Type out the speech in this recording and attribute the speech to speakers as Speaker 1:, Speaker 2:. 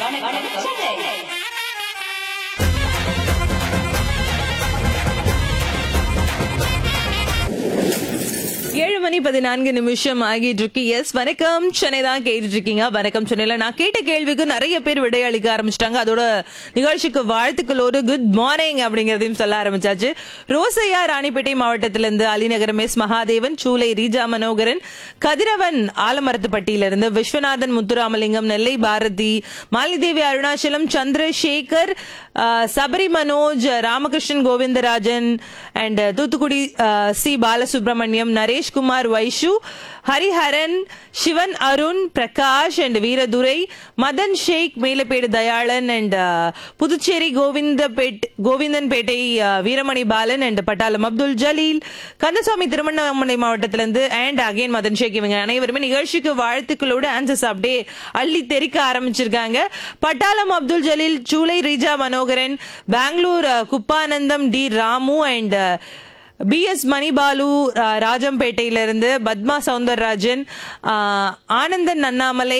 Speaker 1: ஏழு மணி பதினான்கு நிமிஷம் ஆகிட்டு இருக்கு எஸ் வணக்கம் சென்னை தான் கேட்டுட்டு இருக்கீங்க வணக்கம் சென்னையில நான் கேட்ட கேள்விக்கு நிறைய பேர் விடையளிக்க ஆரம்பிச்சிட்டாங்க அதோட நிகழ்ச்சிக்கு வாழ்த்துக்களோடு குட் மார்னிங் அப்படிங்கறதையும் சொல்ல ஆரம்பிச்சாச்சு ரோசையா ராணிப்பேட்டை மாவட்டத்திலிருந்து அலிநகரம் எஸ் மகாதேவன் சூலை ரீஜா மனோகரன் கதிரவன் ஆலமரத்துப்பட்டியிலிருந்து விஸ்வநாதன் முத்துராமலிங்கம் நெல்லை பாரதி மாலிதேவி அருணாச்சலம் சந்திரசேகர் ஆஹ், சபரி மனோஜ் ராமகிருஷ்ணன் கோவிந்தராஜன் அண்ட் தூத்துக்குடி ஆஹ், C Balasubramaniam Nareshkumar Vaishu Hariharan Sivan Arun Prakash and Veeradurai Madan Sheikh Melapedu Dayalan and Puducherry Govindapet Govindanpettai ஆஹ், வீரமணி பாலன் அண்ட் பட்டாளம் அப்துல் ஜலீல் கந்தசாமி திருவண்ணாமலை மாவட்டத்திலிருந்து அண்ட் அகைன் மதன் ஷேக் இவங்க அனைவருமே நிகழ்ச்சிக்கு வாழ்த்துக்களோடு ஆன்சர்ஸ் அப்படியே அள்ளி தெறிக்க ஆரம்பிச்சிருக்காங்க பட்டாளம் அப்துல் ஜலீல் சூலை ரீஜா மனோகரன் பெங்களூர் அஹ், Kuppanandam T Ramu and P S Manibalu அஹ், ராஜம்பேட்டையிலிருந்து பத்மா சவுந்தரராஜன் அஹ், ஆனந்தன் அண்ணாமலை